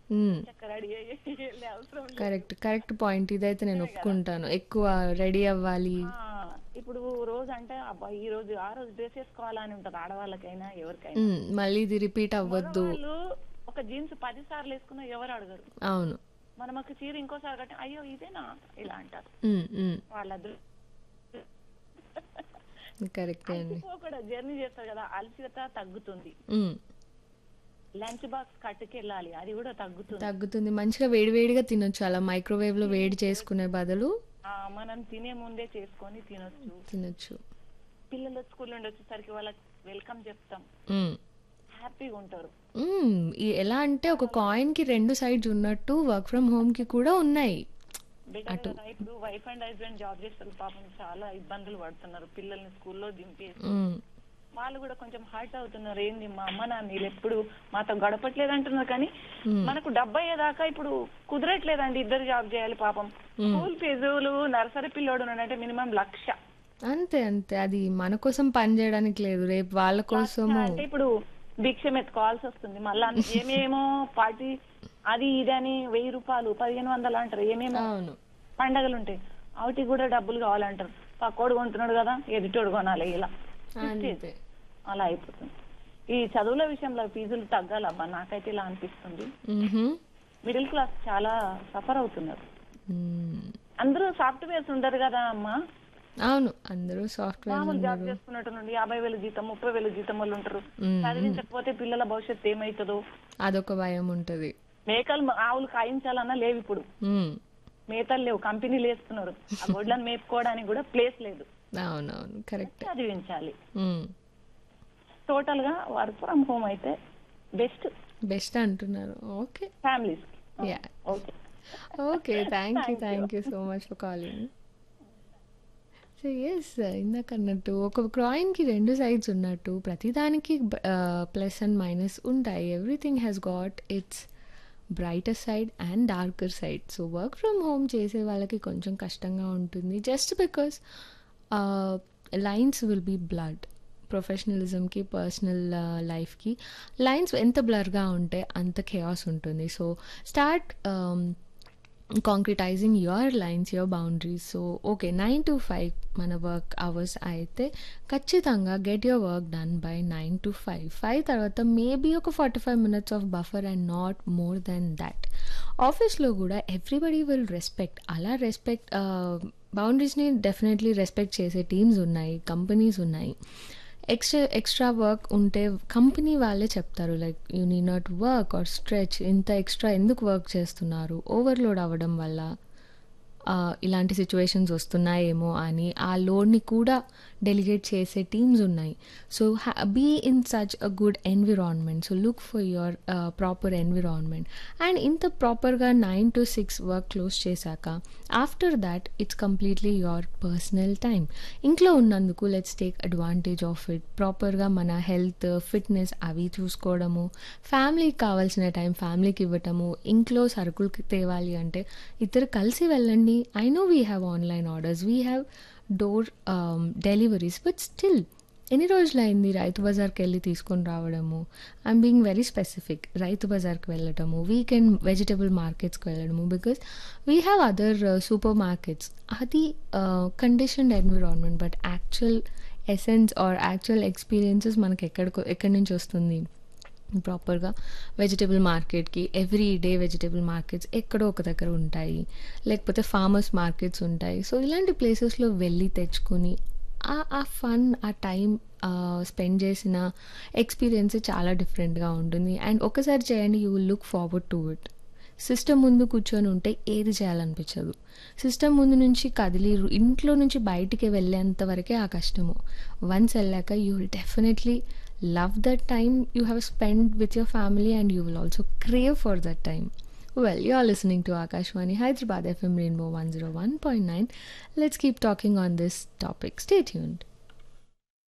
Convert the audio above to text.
హ్మ్. చక్కగా రెడీ అయ్యి వెళ్ళే అవసరం లేదు కరెక్ట్. Correct point. ఇదైతే నేను ఒప్పుకుంటాను. ఎక్కువ రెడీ అవ్వాలి. ఆ, ఇప్పుడు రోజు అంటే అబ్బా ఈ రోజు ఆ రోజు డ్రెస్ వేసుకోవాలా అని ఉంటది ఆడవాళ్ళకైనా ఎవరికైనా హ్మ్. మళ్ళీ ఇది రిపీట్ అవ్వద్దు. మగవాళ్ళు ఒక జీన్స్ పది సార్లు వేసుకున్నా ఎవరు అడగరు అవును. మనం ఒక చీర ఇంకోసారి కట్టి అయ్యో ఇదేనా ఇలా అంటారు హ్మ్. హ్మ్. వాళ్ళ దృ- కరెక్టే అండి. అలసిపోకుండా జర్నీ చేస్తారు కదా అలసిత తగ్గుతుంది హ్మ్. లంచ్ బాక్స్ కట్టుకెళ్ళాలి అది కూడా తగ్గుతుంది తగ్గుతుంది. మంచిగా వేడివేడిగా తినొచ్చు. అలా మైక్రోవేవ్‌లో వేడి చేసుకునే బదులు ఆ, మనం తినే ముందే చేసుకొని తినొచ్చు తినొచ్చు. పిల్లలు స్కూల్ నుండి వచ్చేసరికి వాళ్ళకి వెల్కమ్ చెప్తాం హ్మ్. హ్యాపీగా ఉంటారు హ్మ్. ఈ ఎలా అంటే ఒక కాయిన్‌కి 2 సైడ్స్ ఉన్నట్టు వర్క్ ఫ్రమ్ హోమ్‌కి కూడా ఉన్నాయి. బెటర్ అటు. కదా ఇప్పుడు వైఫ్ అండ్ హస్బెండ్ జాబ్ చేస్తారు పాపం చాలా ఇబ్బందులు పడుతున్నారు పిల్లల్ని స్కూల్లో దింపేసి హ్మ్. వాళ్ళు కూడా కొంచెం హర్ట్ అవుతున్నారు ఏంది మా అమ్మ నాన్న వీళ్ళు ఎప్పుడు మాతో గడపట్లేదు అంటున్నారు కానీ హ్మ్. మనకు డబ్బు అయ్యేదాకా ఇప్పుడు కుదరట్లేదండి ఇద్దరు జాబ్ చేయాలి పాపం స్కూల్ ఫీజులు నర్సరీ పిల్లోడు ఉన్నాడంటే మినిమం లక్ష అంతే అంతే. అది మన కోసం పని చేయడానికి లేదు. రేపు వాళ్ళ కోసము అంటే ఇప్పుడు భిక్షం ఎత్తుకోవాల్సి వస్తుంది మళ్ళా ఏమేమో పార్టీ అది ఇది అని వెయ్యి రూపాయలు పదిహేను వందలు అంటారు ఏమేమో అవును. పండగలు ఉంటాయి వాటికి కూడా డబ్బులు కావాలంటారు పక్కోడు కొంటున్నాడు కదా ఎదుటోడు కొనాలి ఇలా అంతే. అలా అయిపోతుంది ఈ చదువుల విషయంలో ఫీజులు తగ్గాలబ్బా నాకైతే ఇలా అనిపిస్తుంది మ్హూ. మిడిల్ క్లాస్ చాలా సఫర్ అవుతున్నారు మ్మ్. అందరూ సాఫ్ట్వేర్స్ ఉండరు కదా అమ్మా అవును అందరూ సాఫ్ట్వేర్ మామూలు జాబ్ చేసుకున్నట్టు నుండి యాభై వేల జీతం ముప్పై వేల జీతం వాళ్ళు ఉంటారు మ్మ్. చదివించకపోతే పిల్లల భవిష్యత్తు ఏమవుతుందో అదొక భయం ఉంటది మేకలు ఆవులు కాయించాలన్నా లేవు ఇప్పుడు మ్మ్. మేతలు లేవు కంపెనీలు వేస్తున్నారు ఆ గొడ్లను మేపుకోవడానికి కూడా ప్లేస్ లేదు అవునవును కరెక్ట్ చదివించాలి టోటల్ గా వర్క్ ఫ్రమ్ హోమ్ అయితే బెస్ట్ బెస్ట్ అంటున్నారు okay families yeah okay okay thank you thank you so much for calling so yes ఇందాక అన్నట్టు ఒక కాయిన్కి రెండు సైడ్స్ ఉన్నట్టు ప్రతిదానికి ప్లస్ అండ్ మైనస్ ఉంటాయి everything has got its brighter side and darker side so work from home చేసే వాళ్ళకి కొంచెం కష్టంగా ఉంటుంది just because lines will be blurred ప్రొఫెషనలిజంకి పర్సనల్ లైఫ్కి లైన్స్ ఎంత బ్లర్గా ఉంటే అంత కేయాస్ ఉంటుంది so start concretising your lines your boundaries so okay nine to five మన వర్క్ అవర్స్ అయితే ఖచ్చితంగా get your work done by nine to five five తర్వాత మేబీ ఒక forty five minutes of buffer and not more than that ఆఫీస్లో కూడా everybody will respect అలా respect బౌండరీస్ని definitely respect చేసే టీమ్స్ ఉన్నాయి కంపెనీస్ ఉన్నాయి ఎక్స్ట్రా ఎక్స్ట్రా వర్క్ ఉంటే కంపెనీ వాళ్ళే చెప్తారు like you need not work or stretch ఇంత ఎక్స్ట్రా ఎందుకు వర్క్ చేస్తున్నారు ఓవర్లోడ్ అవ్వడం వల్ల ఆ, ఇలాంటి సిచ్యువేషన్స్ వస్తున్నాయేమో అని ఆ లోడ్ని కూడా డెలిగేట్ చేసే టీమ్స్ ఉన్నాయి so be in such a good environment so look for your proper environment and ఇంత ప్రాపర్గా nine to six work close చేశాక after that it's completely your personal time ఇంట్లో ఉన్నందుకు let's take advantage of it ప్రాపర్గా మన health fitness అవి చూసుకోవడము ఫ్యామిలీకి కావాల్సిన టైం ఫ్యామిలీకి ఇవ్వటము ఇంట్లో సరుకులకి తేవాలి అంటే ఇద్దరు కలిసి వెళ్ళండి I know we have online orders we have door deliveries but still ఎన్ని రోజులు అయింది రైతు బజార్కి వెళ్ళి తీసుకొని రావడము ఐఎమ్ బీయింగ్ వెరీ స్పెసిఫిక్ రైతు బజార్కి వెళ్ళటము వీకెండ్ వెజిటబుల్ మార్కెట్స్కి వెళ్ళడము because we have other supermarkets అది conditioned environment but actual essence or actual experiences మనకి ఎక్కడికో ఎక్కడి నుంచి వస్తుంది ప్రాపర్గా వెజిటబుల్ మార్కెట్కి ఎవ్రీ డే వెజిటబుల్ మార్కెట్స్ ఎక్కడో ఒక దగ్గర ఉంటాయి లేకపోతే ఫార్మర్స్ మార్కెట్స్ ఉంటాయి సో ఇలాంటి ప్లేసెస్లో వెళ్ళి తెచ్చుకొని ఆ ఆ ఫన్ ఆ టైం స్పెండ్ చేసిన ఎక్స్పీరియన్స్ చాలా డిఫరెంట్గా ఉంటుంది అండ్ ఒకసారి చేయండి you will look forward to it system ముందు కూర్చొని ఉంటే ఏది చేయాలనిపించదు సిస్టమ్ ముందు నుంచి కదిలి ఇంట్లో నుంచి బయటికి వెళ్ళేంత వరకే ఆ కష్టము వన్స్ వెళ్ళాక you will definitely love that time you have spend with your family and you will also crave for that time Well, you're listening to Akashwani Hyderabad FM Rainbow 101.9. Let's keep talking on this topic. Stay tuned.